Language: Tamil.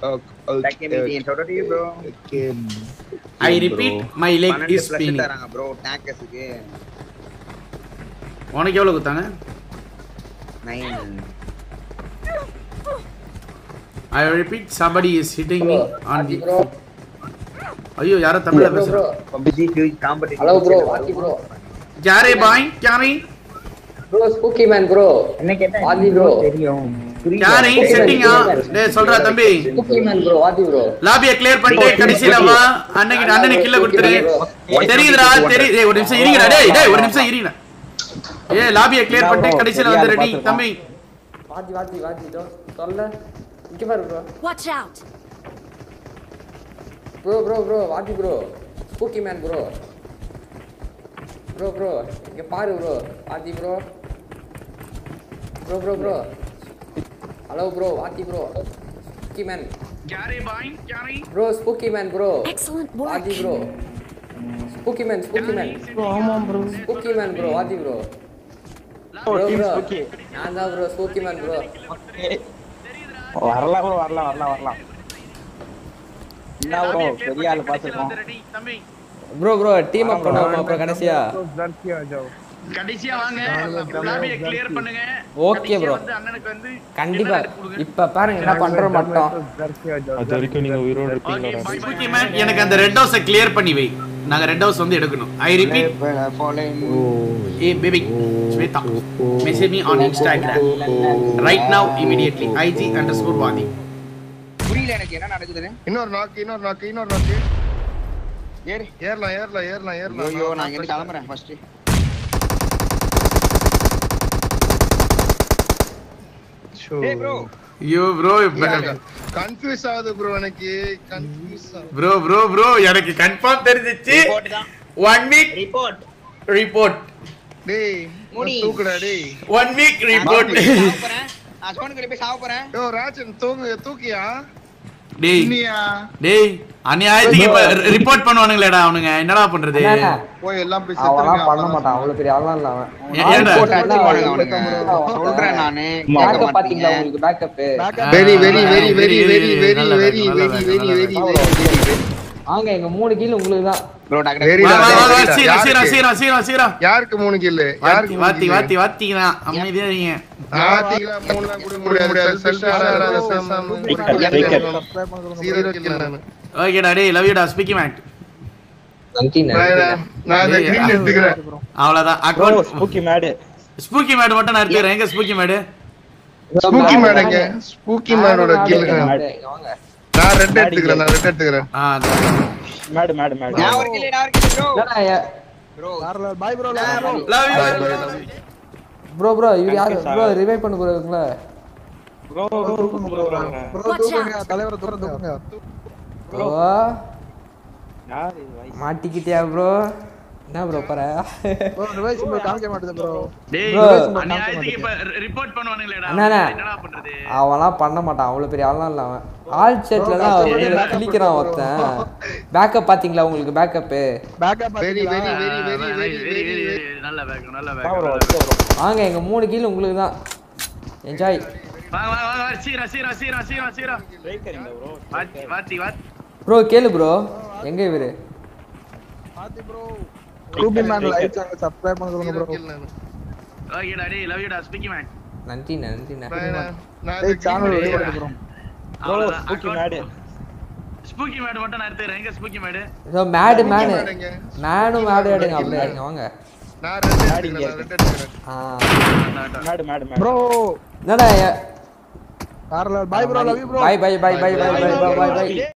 Back in meeting. சொல்றேன் to you, bro. I repeat my leg பன்னெண்டு இஸ் plus பெயினிங் தராங்க bro, tankers-க்கு. உனக்கு எவ்வளவு கொடுத்தாங்க Nine. I repeat somebody is hitting me on the ஐயோ யாரோ தமிழ்ல பேசுறா PUBG huge competition. Hello bro வாத்தி ப்ரோ யாரே பாய் யாரே ப்ரோ ஸ்பூக்கி மேன் ப்ரோ என்ன கேட்டா வாத்தி ப்ரோ தெரியும் யாரே செட்டிங்கா டேய் சொல்றா தம்பி ஸ்பூக்கி மேன் ப்ரோ வாத்தி ப்ரோ லாபிய கிளியர் பண்ணிட்டு கடைசில வா அன்னைக்கு அண்ணனுக்கு கில்ல கொடுத்துரு தெரியுதுடா தெரியுது டேய், ஒரு நிமிஷம் இருங்கடா டேய் டேய் ஒரு நிமிஷம் இருங்கடா ஏய் லாபிய கிளியர் பண்ணிட்டு கடைசில வந்து ரெடி தம்பி வாத்தி வாத்தி வாத்தி தோ சொல்ல இங்க பாரு bro Watch out! Bro bro bro வாத்தி bro spooky man bro bro bro இங்க பாரு ப்ரோ வாத்தி bro bro bro bro hello bro வாத்தி ப்ரோ ஸ்பூக்கி மேன் யாரே பாய் யாரே bro spooky man bro Excellent work. வாத்தி bro spooky man spooky man spooky man bro வாத்தி ப்ரோ ப்ரோ ப்ரோ நான் தான் ப்ரோ ஸ்பூக்கி மேன் ப்ரோ வரலாம் ப்ரோ வரலாம் வரலாம் வரலாம் என்ன ப்ரோ பெரிய ஆள் பார்த்துருக்கோம் ரெடி தம்பி ப்ரோ ப்ரோ டீம் அப் பண்ணுவோம் அப்புறம் கடைசியா கடைசியா வாங்க லாபிய கிளியர் பண்ணுங்க Okay, கடைசியா bro. வந்து அண்ணனுக்கு வந்து கண்டிப்பா இப்ப பாருங்க என்ன பண்றோம் மட்டும் அது வரைக்கும் நீங்க உயிரோட ஓகே இருப்பீங்களா பாய் பாய் மேன் எனக்கு அந்த ரெட் ஹவுஸை கிளியர் பண்ணி வை நாங்க ரெட் ஹவுஸ் வந்து எடுக்கணும் ஐ ரிப்பீட் Following. ஏ baby Shweta message me on Instagram right now immediately IG underscore வாதி புரியல எனக்கு என்ன நடக்குதுன்னு இன்னொரு நாக்கு இன்னொரு நாக்கு இன்னொரு நாக்கு ஏறு ஏறலாம் ஏறலாம் ஏறலாம் ஏறலாம் ஐயோ நான் இங்க கிளம்புறேன் ஃபர்ஸ்ட் ஏய் ப்ரோ ஐயோ ப்ரோ கன்ஃபியூஸ் ஆகுது ப்ரோ எனக்கு கன்ஃபியூஸ் ஆகுது ப்ரோ ப்ரோ ப்ரோ எனக்கு கன்ஃபார்ம் தெரிஞ்சிச்சு ரிப்போர்ட் தான் ஒன் வீக் ரிப்போர்ட் ரிப்போர்ட் டேய் முடி. தூக்குடா டேய் ஒன் வீக் ரிப்போர்ட் சாவ போறேன் நான் சோனுக்கு போய் சாவ போறேன் யோ ராஜன் தூங்கு தூக்கியா டேய் இன்னியா டேய் அநியாயத்துக்கு இப்ப ரிப்போர்ட் பண்ணுவானுங்களேடா அவனுங்க என்னடா பண்றது போய் எல்லாம் போய் அவன்லாம் பண்ண செத்துருங்க மாட்டான் அவ்வளவு பெரிய ஆள்லாம் இல்ல அவன் ஏ- ஏன்டா? போட்டு அடிச்சிருவானுங்க அவனுங்க சொல்றேன் நானு கேட்க பேக்கப் மாட்டீங்க பாத்தீங்களா உங்களுக்கு backup very very very very very very நல்ல வெரி வேலை, வெரி நல்ல வெரி வேலை, வெரி நல்ல வெரி வாங்க எங்க மூணு கீழ் உங்களுக்கு தான் ப்ரோ டாக்டர் Very வா, வா, வா, வா, யாருக்கு? சீரா சீரா சீரா சீரா சீரா யாருக்கு மூணு கில்லு வாத்தி யாருக்கு வாத்தி வாத்தி வாத்திங்க அமைதியா இருங்க ஆத்திங்களா மூணுலாம் கொடுக்க முடியாது செல்ஃபிஷா பேசாம ஜீரோ கில் நானு ஓகேடா டேய் லவ் யூடா ஸ்பீக்கிங் மேட் நன்றி நான் நான் அந்த கிரீன் எடுத்துக்கிறேன் அவ்வளவுதான் bro account spooky mad spooky mad மட்டும் நான் எடுத்துக்கிறேன் எங்க ஸ்பூக்கி மேட் ஸ்பூக்கி மேடங்க ஸ்பூக்கி மேடோட கில் வாங்க நான் ரெட் எடுத்துக்கிறேன் நான் ரெட் எடுத்துக்கிறேன் ஆ அதான். மேடு மேடு மேடு நான் ஒரு கில்லு நான் ஒரு கில்லு ப்ரோ என்னடா ஏ- bro Love you. Bro bro இவர் யாரு ப்ரோ ரிவைவ் பண்ண போறீங்களா bro bro Watch out! Bro யார் இது வயசு மாட்டிக்கிட்டியா ப்ரோ என்ன ப்ரோ போற டேய் Bro. அநியாயத்துக்கு இப்ப ரிப்போர்ட் பண்ணுவானுங்களேடா அண்ணா. என்னடா பண்றது அவன்லாம் பண்ண மாட்டான் அவ்வளவு பெரிய ஆள்லாம் இல்ல அவன் ஆல் செட்ல தான் அவர் வந்து கிளிக்கிறான் ஒருத்தன் பேக்கப் பாத்தீங்களா உங்களுக்கு backup very very very very very very very very very நல்ல பேக் நல்ல ப்ரோ பேக் ப்ரோ வாங்க எங்க மூணு கீழ் உங்களுக்கு தான் என்ஜாய் வாங்க வாங்க வாங்க வாங்க. சீரா சீரா சீரா சீரா சீரா பிரேக்கரிங்க ப்ரோ வாத்தி வாத்தி வாத்தி ப்ரோ கேளு ப்ரோ எங்க இவரு ஓகேடா டேய் லவ் யூடா ஸ்பீக்கிங் மேன் நன்றி நன்றி நான் இந்த channel bro spooky mad spooky mad மட்டும் நான் எடுத்துக்கிறேன் எங்க spooky mad so mad man மேடுங்க. மேனும் மேடு எடுங்க அப்படியே இங்க வாங்க நான் ரெட் எடுத்துக்கிறேன் நான் ரெட் எடுத்துக்கிறேன் ஆ மேடு மேடு மேடு என்னடா bye bro love you bro bye bye bye bye bye bye bye by